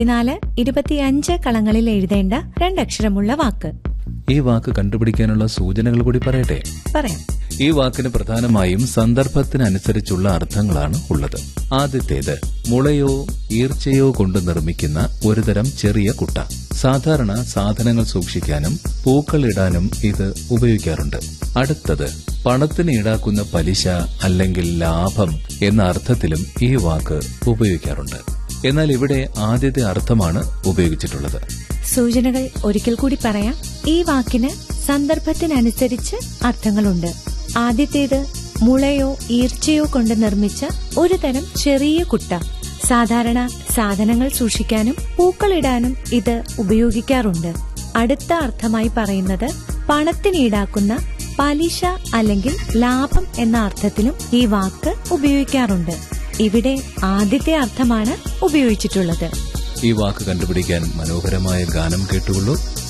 പതിനാല് ഇരുപത്തിയഞ്ച് കളങ്ങളിൽ എഴുതേണ്ട രണ്ടക്ഷരമുള്ള വാക്ക് ഈ വാക്ക് കണ്ടുപിടിക്കാനുള്ള സൂചനകൾ കൂടി പറയട്ടെ പറയാം ഈ വാക്കിന് പ്രധാനമായും സന്ദർഭത്തിനനുസരിച്ചുള്ള അർത്ഥങ്ങളാണ് ഉള്ളത് ആദ്യത്തേത് മുളയോ ഈർച്ചയോ കൊണ്ട് നിർമ്മിക്കുന്ന ഒരുതരം ചെറിയ കുട്ട സാധാരണ സാധനങ്ങൾ സൂക്ഷിക്കാനും പൂക്കൾ ഇടാനും ഇത് ഉപയോഗിക്കാറുണ്ട് അടുത്തത് പണത്തിന് ഈടാക്കുന്ന പലിശ അല്ലെങ്കിൽ ലാഭം എന്ന അർത്ഥത്തിലും ഈ വാക്ക് ഉപയോഗിക്കാറുണ്ട് എന്നാൽ ഇവിടെ ആദ്യത്തെ അർത്ഥമാണ് ഉപയോഗിച്ചിട്ടുള്ളത് സൂചനകൾ ഒരിക്കൽ കൂടി പറയാം ഈ വാക്കിന് സന്ദർഭത്തിനനുസരിച്ച് അർത്ഥങ്ങളുണ്ട് ആദ്യത്തേത് മുളയോ ഈർച്ചയോ കൊണ്ട് നിർമ്മിച്ച ഒരു തരം ചെറിയ കുട്ട സാധാരണ സാധനങ്ങൾ സൂക്ഷിക്കാനും പൂക്കളിടാനും ഇത് ഉപയോഗിക്കാറുണ്ട് അടുത്ത അർത്ഥമായി പറയുന്നത് പണത്തിന് ഈടാക്കുന്ന പലിശ അല്ലെങ്കിൽ ലാഭം എന്ന അർത്ഥത്തിലും ഈ വാക്ക് ഉപയോഗിക്കാറുണ്ട് ഇവിടെ ആദ്യത്തെ അർത്ഥമാണ് ഉപയോഗിച്ചിട്ടുള്ളത് ഈ വാക്ക് കണ്ടുപിടിക്കാൻ മനോഹരമായ ഗാനം കേട്ടുകൊള്ളൂ